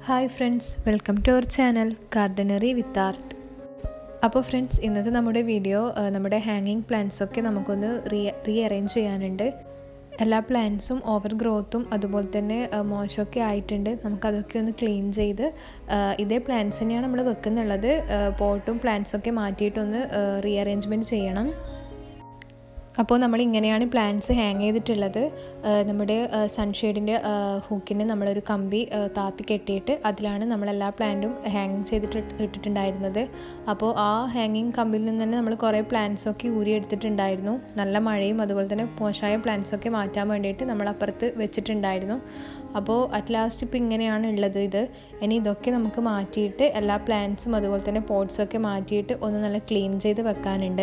hi friends welcome to our channel gardenery with art അപ്പോൾ friends ഇന്നത്തെ നമ്മുടെ video ആ, നമ്മുടെ ഹാങ്ങിങ് പ്ലാന്റ്സൊക്കെ നമുക്കൊന്ന് റീ റീ അറേഞ്ച് ചെയ്യാനുണ്ട് എല്ലാ പ്ലാന്റ്സും ഓവർ ഗ്രോത്തും അതുപോലെ തന്നെ ആ, മോശമൊക്കെ ആയിട്ടുണ്ട് നമുക്കതൊക്കെ ഒന്ന് ക്ലീൻ ചെയ്ത് ആ, ഇതേ പ്ലാന്റ്സ് തന്നെയാണ് നമ്മൾ വെക്കുന്നുള്ളത് പോട്ടും പ്ലാന്റ്സൊക്കെ മാറ്റിയിട്ടൊന്ന് റീ അറേഞ്ച്മെൻറ്റ് ചെയ്യണം അപ്പോൾ നമ്മൾ ഇങ്ങനെയാണ് പ്ലാന്റ്സ് ഹാങ് ചെയ്തിട്ടുള്ളത് ആ, നമ്മുടെ സൺഷെയ്ഡിൻ്റെ ഹൂക്കിന് നമ്മളൊരു കമ്പി ആ, താത്തി കെട്ടിയിട്ട് അതിലാണ് നമ്മളെല്ലാ പ്ലാന്റും ഹാങ് ചെയ്തിട്ട് ഇട്ടിട്ടുണ്ടായിരുന്നത് അപ്പോൾ ആ ഹാങ്ങിങ് കമ്പിയിൽ നിന്ന് തന്നെ നമ്മൾ കുറേ പ്ലാന്റ്സൊക്കെ ഊരിയെടുത്തിട്ടുണ്ടായിരുന്നു നല്ല മഴയും അതുപോലെ തന്നെ മോശമായ പ്ലാന്റ്സൊക്കെ മാറ്റാൻ വേണ്ടിയിട്ട് നമ്മൾ അപ്പുറത്ത് വെച്ചിട്ടുണ്ടായിരുന്നു അപ്പോൾ അറ്റ് ലാസ്റ്റ് ഇപ്പോൾ ഇങ്ങനെയാണ് ഉള്ളത് ഇത് ഇനി ഇതൊക്കെ നമുക്ക് മാറ്റിയിട്ട് എല്ലാ പ്ലാന്റ്സും അതുപോലെ തന്നെ പോട്ട്സൊക്കെ മാറ്റിയിട്ട് ഒന്ന് നല്ല ക്ലീൻ ചെയ്ത് വെക്കാനുണ്ട്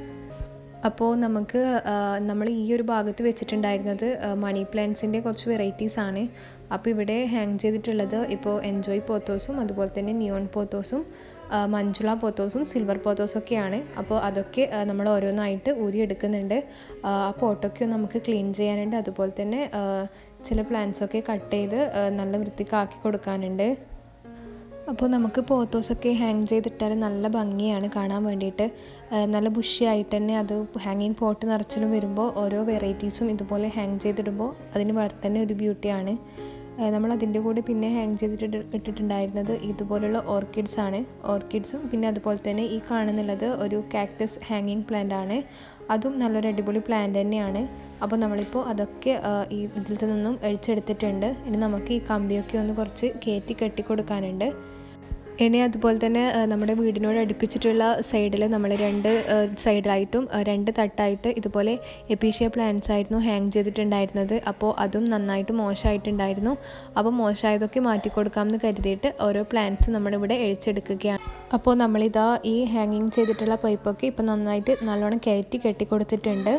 അപ്പോൾ നമുക്ക് നമ്മൾ ഈ ഒരു ഭാഗത്ത് വെച്ചിട്ടുണ്ടായിരുന്നത് മണി പ്ലാന്റ്സിൻ്റെ കുറച്ച് വെറൈറ്റീസ് ആണ് അപ്പോൾ ഇവിടെ ഹാങ് ചെയ്തിട്ടുള്ളത് ഇപ്പോൾ എൻജോയ് പോത്തോസും അതുപോലെ തന്നെ നിയോൺ പോത്തോസും ആ, മഞ്ജുള പോത്തോസും സിൽവർ പോത്തോസും ഒക്കെയാണ് അപ്പോൾ അതൊക്കെ ആ, നമ്മൾ ഓരോന്നായിട്ട് ഊരിയെടുക്കുന്നുണ്ട് ആ ആ പോട്ടൊക്കെ നമുക്ക് ക്ലീൻ ചെയ്യാനുണ്ട് അതുപോലെ തന്നെ ആ, ചില പ്ലാന്റ്സൊക്കെ കട്ട് ചെയ്ത് ആ, നല്ല വൃത്തിക്കാക്കി കൊടുക്കാനുണ്ട് അപ്പോൾ നമുക്ക് പോത്തോസൊക്കെ ഹാങ് ചെയ്തിട്ടാൽ നല്ല ഭംഗിയാണ് കാണാൻ വേണ്ടിയിട്ട് ആ, നല്ല ബുഷിയായിട്ട് തന്നെ അത് ഹാങ്ങിങ് പോട്ട് നിറച്ചിലും വരുമ്പോൾ ഓരോ വെറൈറ്റീസും ഇതുപോലെ ഹാങ് ചെയ്തിടുമ്പോൾ അതിന് വേറെ തന്നെ ഒരു ബ്യൂട്ടിയാണ് ആ, നമ്മൾ അതിൻ്റെ കൂടെ പിന്നെ ഹാങ് ചെയ്തിട്ട് ഇട്ടിട്ടുണ്ടായിരുന്നത് ഇതുപോലുള്ള ഓർക്കിഡ്സ് ആണ് ഓർക്കിഡ്സും പിന്നെ അതുപോലെ തന്നെ ഈ കാണുന്നുള്ളത് ഒരു കാക്ടസ് ഹാങ്ങിങ് പ്ലാന്റ് ആണ് അതും നല്ലൊരു അടിപൊളി പ്ലാന്റ് തന്നെയാണ് അപ്പോൾ നമ്മളിപ്പോൾ അതൊക്കെ ആ, ഈ ഇതിൽ നിന്നും അഴിച്ചെടുത്തിട്ടുണ്ട് ഇനി നമുക്ക് ഈ കമ്പിയൊക്കെ ഒന്ന് കുറച്ച് കയറ്റി കെട്ടി കൊടുക്കാനുണ്ട് ഇനി അതുപോലെ തന്നെ ആ, നമ്മുടെ വീടിനോട് അടുപ്പിച്ചിട്ടുള്ള സൈഡിൽ നമ്മൾ രണ്ട് ആ, സൈഡിലായിട്ടും ആ, രണ്ട് തട്ടായിട്ട് ഇതുപോലെ എപ്പീഷ്യ പ്ലാന്റ്സ് ആയിരുന്നു ഹാങ് ചെയ്തിട്ടുണ്ടായിരുന്നത് അപ്പോൾ അതും നന്നായിട്ട് മോശമായിട്ടുണ്ടായിരുന്നു അപ്പോൾ മോശമായതൊക്കെ മാറ്റി കൊടുക്കാമെന്ന് കരുതിയിട്ട് ഓരോ പ്ലാന്റ്സും നമ്മളിവിടെ എഴിച്ചെടുക്കുകയാണ് അപ്പോൾ നമ്മളിതാ ഈ ഹാങ്ങിങ് ചെയ്തിട്ടുള്ള പൈപ്പൊക്കെ ഇപ്പോൾ നന്നായിട്ട് നല്ലോണം കയറ്റി കെട്ടി കൊടുത്തിട്ടുണ്ട്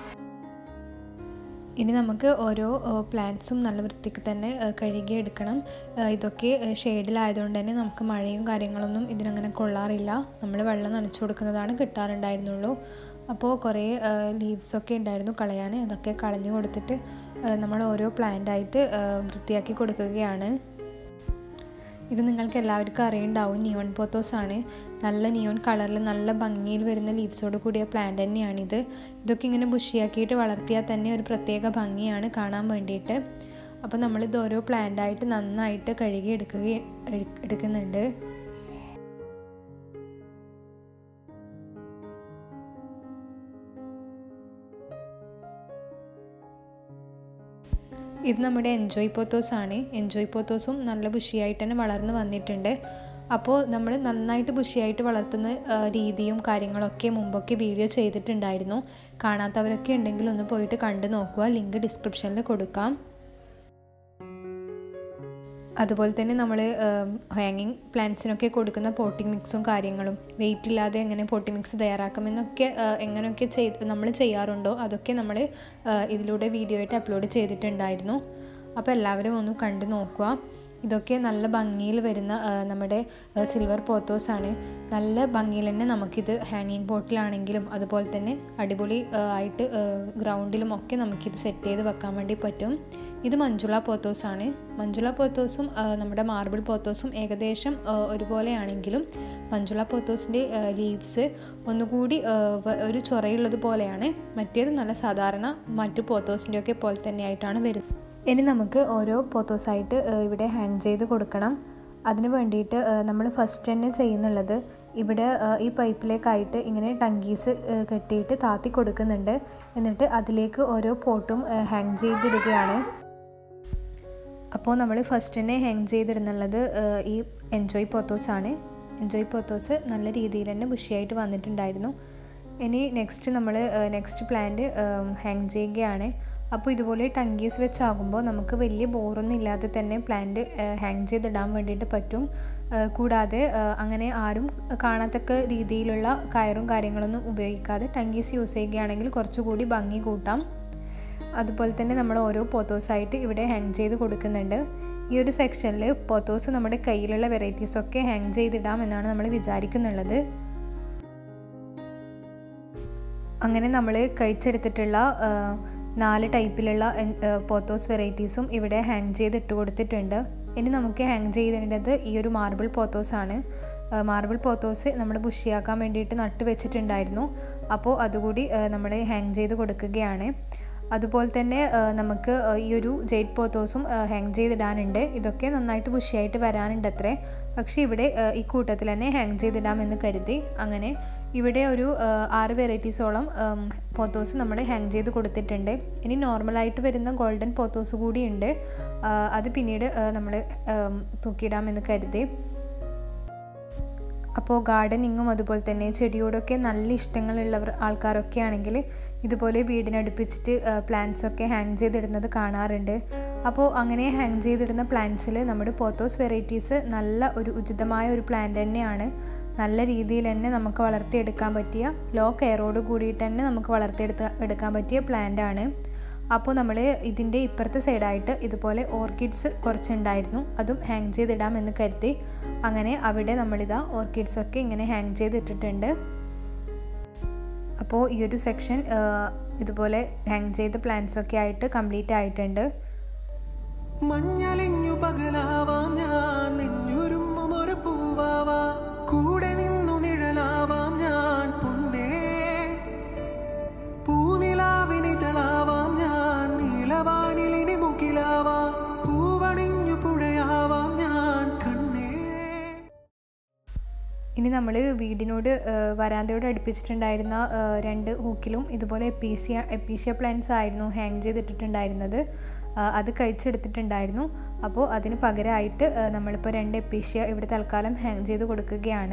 ഇനി നമുക്ക് ഓരോ പ്ലാന്റ്സും നല്ല വൃത്തിക്ക് തന്നെ ആ, കഴുകിയെടുക്കണം ആ, ഇതൊക്കെ ഷെയ്ഡിലായതുകൊണ്ട് തന്നെ നമുക്ക് മഴയും കാര്യങ്ങളൊന്നും ഇതിനങ്ങനെ കൊള്ളാറില്ല നമ്മൾ വെള്ളം നനച്ചു കൊടുക്കുന്നതാണ് കിട്ടാറുണ്ടായിരുന്നുള്ളൂ അപ്പോൾ കുറേ ലീവ്സൊക്കെ ഉണ്ടായിരുന്നു കളയാൻ അതൊക്കെ കളഞ്ഞു കൊടുത്തിട്ട് ആ, നമ്മൾ ഓരോ പ്ലാന്റായിട്ട് വൃത്തിയാക്കി കൊടുക്കുകയാണ് ഇത് നിങ്ങൾക്ക് എല്ലാവർക്കും അറിയുണ്ടാവും നിയോൺ പോത്തോസ് ആണ് നല്ല നിയോൺ കളറിൽ നല്ല ഭംഗിയിൽ വരുന്ന ലീവ്സോട് കൂടിയ പ്ലാന്റ് തന്നെയാണിത് ഇതൊക്കെ ഇങ്ങനെ ബുഷിയാക്കിയിട്ട് വളർത്തിയാൽ തന്നെ ഒരു പ്രത്യേക ഭംഗിയാണ് കാണാൻ വേണ്ടിയിട്ട് അപ്പോൾ നമ്മളിത് ഓരോ പ്ലാന്റായിട്ട് നന്നായിട്ട് കഴുകി എടുക്കുക എടുക്കുന്നുണ്ട് ഇത് നമ്മുടെ എൻജോയ് പോത്തോസ് ആണ് എൻജോയ് പോത്തോസും നല്ല ബുഷിയായിട്ട് തന്നെ വളർന്ന് വന്നിട്ടുണ്ട് അപ്പോൾ നമ്മൾ നന്നായിട്ട് ബുഷിയായിട്ട് വളർത്തുന്ന ആ, രീതിയും കാര്യങ്ങളൊക്കെ മുമ്പൊക്കെ വീഡിയോ ചെയ്തിട്ടുണ്ടായിരുന്നു കാണാത്തവരൊക്കെ ഉണ്ടെങ്കിൽ ഒന്ന് പോയിട്ട് കണ്ടു നോക്കുക ലിങ്ക് ഡിസ്ക്രിപ്ഷനിൽ കൊടുക്കാം അതുപോലെ തന്നെ നമ്മൾ ഹാങ്ങിങ് പ്ലാന്റ്സിനൊക്കെ കൊടുക്കുന്ന പോട്ടിംഗ് മിക്സും കാര്യങ്ങളും വെയിറ്റ് ഇല്ലാതെ എങ്ങനെ പോട്ടിംഗ് മിക്സ് തയ്യാറാക്കാമെന്നൊക്കെ ആ, എങ്ങനെയൊക്കെ ചെയ്ത് നമ്മൾ ചെയ്യാറുണ്ടോ അതൊക്കെ നമ്മൾ ഇതിലൂടെ വീഡിയോ ആയിട്ട് അപ്ലോഡ് ചെയ്തിട്ടുണ്ടായിരുന്നു അപ്പോൾ എല്ലാവരും ഒന്ന് കണ്ടു നോക്കുക ഇതൊക്കെ നല്ല ഭംഗിയിൽ വരുന്ന ആ, നമ്മുടെ സിൽവർ പോത്തോസ് ആണ് നല്ല ഭംഗിയിൽ തന്നെ നമുക്കിത് ഹാങ്ങിങ് പോട്ടിലാണെങ്കിലും അതുപോലെ തന്നെ അടിപൊളി ആ, ആയിട്ട് ഗ്രൗണ്ടിലും ഒക്കെ നമുക്കിത് സെറ്റ് ചെയ്ത് വെക്കാൻ വേണ്ടി പറ്റും ഇത് മഞ്ജുള പോത്തോസ് ആണ് മഞ്ജുള പോത്തോസും ആ, നമ്മുടെ മാർബിൾ പോത്തോസും ഏകദേശം ആ, ഒരുപോലെയാണെങ്കിലും മഞ്ജുള പോത്തോസിൻ്റെ ലീവ്സ് ഒന്നുകൂടി ആ, വ- ഒരു ചൊറയുള്ളത് പോലെയാണ് മറ്റേത് നല്ല സാധാരണ മറ്റു പോത്തോസിൻ്റെ ഒക്കെ പോലെ തന്നെയായിട്ടാണ് വരുന്നത് ഇനി നമുക്ക് ഓരോ പോത്തോസായിട്ട് ആ, ഇവിടെ ഹാങ് ചെയ്ത് കൊടുക്കണം അതിന് വേണ്ടിയിട്ട് നമ്മൾ ഫസ്റ്റ് തന്നെ ചെയ്യുന്നുള്ളത് ഇവിടെ ആ, ഈ പൈപ്പിലേക്കായിട്ട് ഇങ്ങനെ ടങ്കീസ് ആ, കെട്ടിയിട്ട് താത്തി കൊടുക്കുന്നുണ്ട് എന്നിട്ട് അതിലേക്ക് ഓരോ പോട്ടും ഹാങ് ചെയ്തിടുകയാണ് അപ്പോൾ നമ്മൾ ഫസ്റ്റ് തന്നെ ഹാങ് ചെയ്തിടുന്നുള്ളത് ആ, ഈ എൻജോയ് പോത്തോസ് ആണ് എൻജോയ് പോത്തോസ് നല്ല രീതിയിൽ തന്നെ ബുഷിയായിട്ട് വന്നിട്ടുണ്ടായിരുന്നു ഇനി നെക്സ്റ്റ് നമ്മൾ നെക്സ്റ്റ് പ്ലാന്റ് ഹാങ് ചെയ്യുകയാണ് അപ്പോൾ ഇതുപോലെ ടങ്കീസ് വെച്ചാകുമ്പോൾ നമുക്ക് വലിയ ബോറൊന്നും ഇല്ലാതെ തന്നെ പ്ലാന്റ് ഹാങ് ചെയ്തിടാൻ വേണ്ടിയിട്ട് പറ്റും ആ, കൂടാതെ ആ, അങ്ങനെ ആരും കാണത്തക്ക രീതിയിലുള്ള കയറും കാര്യങ്ങളൊന്നും ഉപയോഗിക്കാതെ ടങ്കീസ് യൂസ് ചെയ്യുകയാണെങ്കിൽ കുറച്ചുകൂടി ഭംഗി കൂട്ടാം അതുപോലെ തന്നെ നമ്മൾ ഓരോ പോത്തോസായിട്ട് ഇവിടെ ഹാങ് ചെയ്ത് കൊടുക്കുന്നുണ്ട് ഈ ഒരു സെക്ഷനിൽ പോത്തോസ് നമ്മുടെ കയ്യിലുള്ള വെറൈറ്റീസ് ഒക്കെ ഹാങ് ചെയ്തിടാം എന്നാണ് നമ്മൾ വിചാരിക്കുന്നുള്ളത് അങ്ങനെ നമ്മൾ കഴിച്ചെടുത്തിട്ടുള്ള ആ, നാല് ടൈപ്പിലുള്ള എൻ- ആ, പോത്തോസ് വെറൈറ്റീസും ഇവിടെ ഹാങ് ചെയ്ത് ഇട്ട് കൊടുത്തിട്ടുണ്ട് ഇനി നമുക്ക് ഹാങ് ചെയ്തേണ്ടത് ഈ ഒരു മാർബിൾ പോത്തോസാണ് മാർബിൾ പോത്തോസ് നമ്മൾ ബുഷിയാക്കാൻ വേണ്ടിയിട്ട് നട്ട് വെച്ചിട്ടുണ്ടായിരുന്നു അപ്പോൾ അതുകൂടി നമ്മൾ ഹാങ് ചെയ്ത് കൊടുക്കുകയാണ് അതുപോലെ തന്നെ നമുക്ക് ഈ ഒരു ജെയ്ഡ് പോത്തോസും ഹാങ് ചെയ്തിടാനുണ്ട് ഇതൊക്കെ നന്നായിട്ട് ബുഷിയായിട്ട് വരാനുണ്ട് അത്രേ പക്ഷേ ഇവിടെ ഈ കൂട്ടത്തിൽ തന്നെ ഹാങ് ചെയ്തിടാമെന്ന് കരുതി അങ്ങനെ ഇവിടെ ഒരു ആറ് വെറൈറ്റീസോളം പോത്തോസ് നമ്മൾ ഹാങ് ചെയ്ത് കൊടുത്തിട്ടുണ്ട് ഇനി നോർമലായിട്ട് വരുന്ന ഗോൾഡൻ പോത്തോസ് കൂടിയുണ്ട് അത് പിന്നീട് നമ്മൾ തൂക്കിയിടാമെന്ന് കരുതി അപ്പോൾ ഗാർഡനിങ്ങും അതുപോലെ തന്നെ ചെടിയോടൊക്കെ നല്ല ഇഷ്ടങ്ങളുള്ളവർ ആൾക്കാരൊക്കെ ആണെങ്കിൽ ഇതുപോലെ വീടിനടുപ്പിച്ചിട്ട് പ്ലാന്റ്സ് ഒക്കെ ഹാങ് ചെയ്തിടുന്നത് കാണാറുണ്ട് അപ്പോൾ അങ്ങനെ ഹാങ് ചെയ്തിടുന്ന പ്ലാന്റ്സിൽ നമ്മുടെ പോത്തോസ് വെറൈറ്റീസ് നല്ല ഒരു ഉചിതമായ ഒരു പ്ലാന്റ് തന്നെയാണ് നല്ല രീതിയിൽ തന്നെ നമുക്ക് വളർത്തിയെടുക്കാൻ പറ്റിയ ലോ കെയറോട് കൂടിയിട്ട് തന്നെ നമുക്ക് വളർത്തിയെടുത്ത് എടുക്കാൻ പറ്റിയ പ്ലാന്റ് ആണ് അപ്പോൾ നമ്മൾ ഇതിൻ്റെ ഇപ്പുറത്തെ സൈഡായിട്ട് ഇതുപോലെ ഓർക്കിഡ്സ് കുറച്ചുണ്ടായിരുന്നു അതും ഹാങ് ചെയ്തിടാം എന്ന് കരുതി അങ്ങനെ അവിടെ നമ്മളിതാ ഓർക്കിഡ്സൊക്കെ ഇങ്ങനെ ഹാങ് ചെയ്തിട്ടിട്ടുണ്ട് അപ്പോൾ ഈ ഒരു സെക്ഷൻ ഇതുപോലെ ഹാങ് ചെയ്ത പ്ലാന്റ്സ് ഒക്കെ ആയിട്ട് കംപ്ലീറ്റ് ആയിട്ടുണ്ട് മഞ്ഞളിഞ്ഞു പകലാവാം ഞാൻ നെഞ്ഞുരുമ്മും ഒരു പൂവാവാ കൂടെ നിന്നു നിഴലാവാം ഞാൻ പൊന്നേ പൂനിലാവിനിതളാവാം ഞാൻ നീലവാനിലിനി മുകിലാവാം പൂവണിഞ്ഞു പുഴയാവാം ഞാൻ കണ്ണേ ഇനി നമ്മൾ വീടിനോട് വരാന്തയോട് അടുപ്പിച്ചിട്ടുണ്ടായിരുന്ന രണ്ട് ഹൂക്കിലും ഇതുപോലെ എപ്പീസിയ എപ്പീഷ്യ പ്ലാന്റ്സ് ആയിരുന്നു ഹാങ് ചെയ്തിട്ടിട്ടുണ്ടായിരുന്നത് അത് കഴിച്ചെടുത്തിട്ടുണ്ടായിരുന്നു അപ്പോൾ അതിന് പകരമായിട്ട് നമ്മളിപ്പോൾ രണ്ട് എപ്പീഷ്യ ഇവിടെ തൽക്കാലം ഹാങ് ചെയ്ത് കൊടുക്കുകയാണ്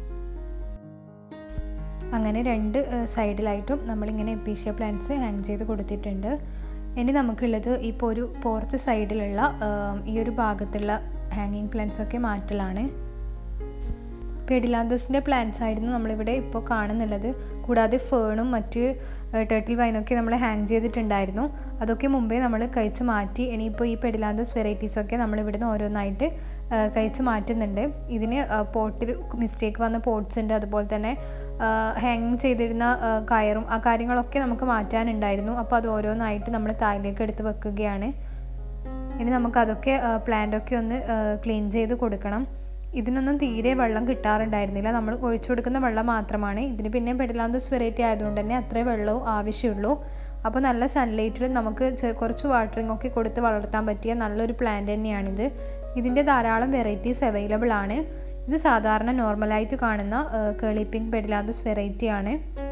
അങ്ങനെ രണ്ട് സൈഡിലായിട്ടും നമ്മളിങ്ങനെ എപ്പീഷ്യ പ്ലാന്റ്സ് ഹാങ് ചെയ്ത് കൊടുത്തിട്ടുണ്ട് ഇനി നമുക്കുള്ളത് ഇപ്പോൾ ഒരു പോർച്ച് സൈഡിലുള്ള ഈ ഒരു ഭാഗത്തുള്ള ഹാങ്ങിങ് പ്ലാന്റ്സ് ഒക്കെ മാറ്റലാണ് പെഡിലാന്തസിൻ്റെ പ്ലാന്റ്സ് ആയിരുന്നു നമ്മളിവിടെ ഇപ്പോൾ കാണുന്നുള്ളത് കൂടാതെ ഫേണും മറ്റ് ടേർട്ടിൽ വൈനൊക്കെ നമ്മൾ ഹാങ് ചെയ്തിട്ടുണ്ടായിരുന്നു അതൊക്കെ മുമ്പേ നമ്മൾ കഴിച്ച് മാറ്റി ഇനിയിപ്പോൾ ഈ പെഡിലാന്തസ് വെറൈറ്റീസൊക്കെ നമ്മൾ ഇവിടുന്ന് ഓരോന്നായിട്ട് കഴിച്ച് മാറ്റുന്നുണ്ട് ഇതിന് പോട്ടിൽ മിസ്റ്റേക്ക് വന്ന പോട്ട്സ് ഉണ്ട് അതുപോലെ തന്നെ ഹാങ്ങിങ് ചെയ്തിരുന്ന കയറും ആ കാര്യങ്ങളൊക്കെ നമുക്ക് മാറ്റാനുണ്ടായിരുന്നു അപ്പോൾ അത് ഓരോന്നായിട്ട് നമ്മൾ താഴേക്ക് എടുത്ത് വെക്കുകയാണ് ഇനി നമുക്കതൊക്കെ പ്ലാന്റൊക്കെ ഒന്ന് ക്ലീൻ ചെയ്ത് കൊടുക്കണം ഇതിനൊന്നും തീരെ വെള്ളം കിട്ടാറുണ്ടായിരുന്നില്ല നമ്മൾ ഒഴിച്ചു കൊടുക്കുന്ന വെള്ളം മാത്രമാണ് ഇതിന് പിന്നെ പെഡലാന്തസ് വെറൈറ്റി ആയതുകൊണ്ട് തന്നെ അത്രേ വെള്ളവും ആവശ്യമുള്ളൂ അപ്പോൾ നല്ല സൺലൈറ്റിൽ നമുക്ക് കുറച്ച് വാട്ടറിംഗ് ഒക്കെ കൊടുത്ത് വളർത്താൻ പറ്റിയ നല്ലൊരു പ്ലാന്റ് തന്നെയാണിത് ഇതിൻ്റെ ധാരാളം വെറൈറ്റീസ് അവൈലബിൾ ആണ് ഇത് സാധാരണ നോർമലായിട്ട് കാണുന്ന കേളി പിങ്ക് പെഡിലാന്തസ് വെറൈറ്റി ആണ്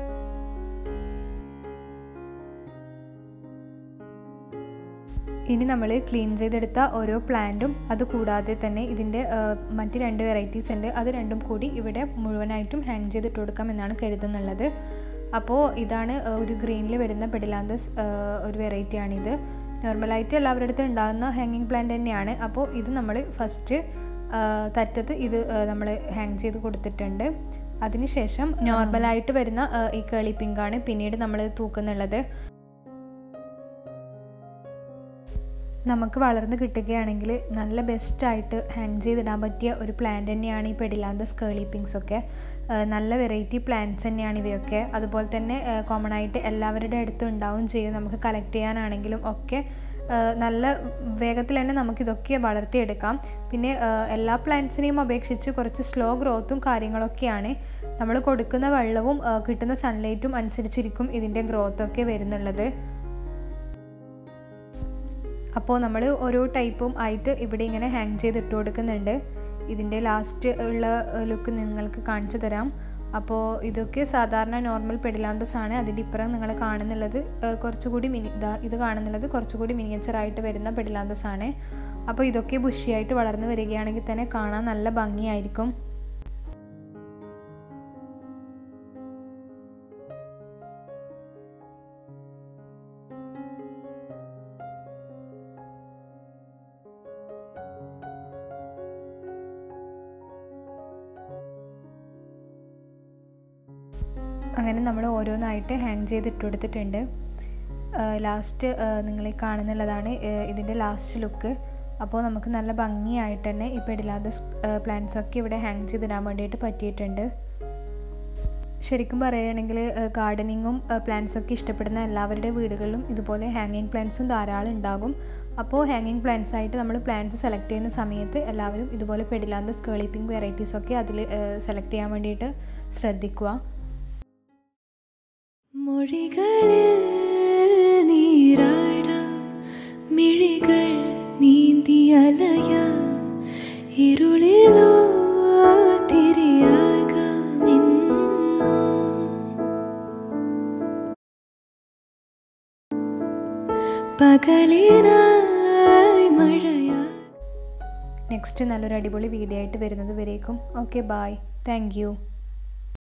ഇനി നമ്മൾ ക്ലീൻ ചെയ്തെടുത്ത ഓരോ പ്ലാന്റും അതുകൂടാതെ തന്നെ ഇതിൻ്റെ മറ്റ് രണ്ട് വെറൈറ്റീസ് ഉണ്ട് അത് രണ്ടും കൂടി ഇവിടെ മുഴുവനായിട്ടും ഹാങ് ചെയ്തിട്ട് കൊടുക്കാം എന്നാണ് കരുതുന്നുള്ളത് അപ്പോൾ ഇതാണ് ഒരു ഗ്രീനിൽ വരുന്ന പെഡിലാന്തസ് ഒരു വെറൈറ്റിയാണിത് നോർമലായിട്ട് എല്ലാവരുടെ അടുത്തും ഉണ്ടാകുന്ന ഹാങ്ങിങ് പ്ലാന്റ് തന്നെയാണ് അപ്പോൾ ഇത് നമ്മൾ ഫസ്റ്റ് തറ്റത്ത് ഇത് നമ്മൾ ഹാങ് ചെയ്ത് കൊടുത്തിട്ടുണ്ട് അതിനുശേഷം നോർമലായിട്ട് വരുന്ന ഈ കേളി പിങ്കാണ് പിന്നീട് നമ്മൾ തൂക്കുന്നുള്ളത് നമുക്ക് വളർന്ന് കിട്ടുകയാണെങ്കിൽ നല്ല ബെസ്റ്റായിട്ട് ഹാങ് ചെയ്തിടാൻ പറ്റിയ ഒരു പ്ലാന്റ് തന്നെയാണ് ഈ പെഡിലാന്തസ് കേളി പിങ്സ് ഒക്കെ നല്ല വെറൈറ്റി പ്ലാന്റ്സ് തന്നെയാണ് ഇവയൊക്കെ അതുപോലെ തന്നെ കോമൺ ആയിട്ട് എല്ലാവരുടെ അടുത്തും ഉണ്ടാവും ചെയ്യും നമുക്ക് കളക്ട് ചെയ്യാനാണെങ്കിലും ഒക്കെ നല്ല വേഗത്തിൽ തന്നെ നമുക്കിതൊക്കെ വളർത്തിയെടുക്കാം പിന്നെ എല്ലാ പ്ലാന്റ്സിനെയും അപേക്ഷിച്ച് കുറച്ച് സ്ലോ ഗ്രോത്തും കാര്യങ്ങളൊക്കെയാണ് നമ്മൾ കൊടുക്കുന്ന വെള്ളവും കിട്ടുന്ന സൺലൈറ്റും അനുസരിച്ചിരിക്കും ഇതിൻ്റെ ഗ്രോത്തൊക്കെ വരുന്നുള്ളത് അപ്പോൾ നമ്മൾ ഓരോ ടൈപ്പും ആയിട്ട് ഇവിടെ ഇങ്ങനെ ഹാങ് ചെയ്ത് ഇട്ട് കൊടുക്കുന്നുണ്ട് ഇതിൻ്റെ ലാസ്റ്റ് ഉള്ള ലുക്ക് നിങ്ങൾക്ക് കാണിച്ചു തരാം അപ്പോൾ ഇതൊക്കെ സാധാരണ നോർമൽ പെഡിലാന്തസ് ആണ് അതിൻ്റെ ഇപ്പുറം നിങ്ങൾ കാണുന്നുള്ളത് കുറച്ചുകൂടി മിനി ഇതാ ഇത് കാണുന്നുള്ളത് കുറച്ചുകൂടി മിനിയേച്ചറായിട്ട് വരുന്ന പെഡിലാന്തസ് ആണ് അപ്പോൾ ഇതൊക്കെ ബുഷിയായിട്ട് വളർന്നു വരികയാണെങ്കിൽ തന്നെ കാണാൻ നല്ല ഭംഗിയായിരിക്കും അങ്ങനെ നമ്മൾ ഓരോന്നായിട്ട് ഹാങ് ചെയ്ത് ഇട്ട് കൊടുത്തിട്ടുണ്ട് ലാസ്റ്റ് നിങ്ങൾ കാണുന്നുള്ളതാണ് ഇതിൻ്റെ ലാസ്റ്റ് ലുക്ക് അപ്പോൾ നമുക്ക് നല്ല ഭംഗിയായിട്ട് തന്നെ ഇപ്പോൾ ഇടില്ലാത്ത പ്ലാന്റ്സ് ഒക്കെ ഇവിടെ ഹാങ് ചെയ്തിടാൻ വേണ്ടിയിട്ട് പറ്റിയിട്ടുണ്ട് ശരിക്കും പറയുകയാണെങ്കിൽ ഗാർഡനിങ്ങും പ്ലാന്റ്സും ഒക്കെ ഇഷ്ടപ്പെടുന്ന എല്ലാവരുടെ വീടുകളിലും ഇതുപോലെ ഹാങ്ങിങ് പ്ലാന്റ്സും ധാരാളം ഉണ്ടാകും അപ്പോൾ ഹാങ്ങിങ് പ്ലാന്റ്സ് ആയിട്ട് നമ്മൾ പ്ലാന്റ്സ് സെലക്ട് ചെയ്യുന്ന സമയത്ത് എല്ലാവരും ഇതുപോലെ പെടിലാന്ത സ്കേളി പിങ്ക് വെറൈറ്റീസൊക്കെ അതിൽ സെലക്ട് ചെയ്യാൻ വേണ്ടിയിട്ട് ശ്രദ്ധിക്കുക മൊഴികളിൽ നീരാട മിഴികൾ നീന്തി അലയ ഇരുളിലോ തിരിയാകാമെന്നും പകലിനായി മഴയാ നെക്സ്റ്റ് നല്ലൊരു അടിപൊളി വീഡിയോ ആയിട്ട് വരുന്നത് വരേക്കും ഓക്കെ ബായ് താങ്ക് യു